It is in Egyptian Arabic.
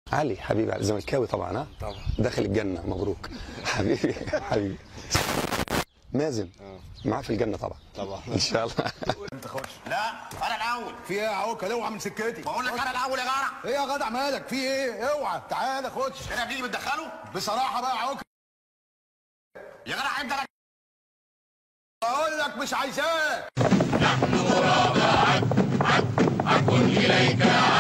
علي حبيبي علي زملكاوي طبعا ها طبعا. داخل الجنه مبروك حبيبي حبيبي مازن معاه في الجنه طبعا طبعا. ان شاء الله انت خش لا انا الاول في ايه يا عوكل اوعى من سكتي بقول لك انا الاول يا جدع ايه يا جدع مالك في ايه اوعى تعالى خش كده بتيجي بتدخله بصراحه بقى يا عوكل يا جدع انت لك بقول لك مش عايزاك نحن غرباء عد عد عد إليك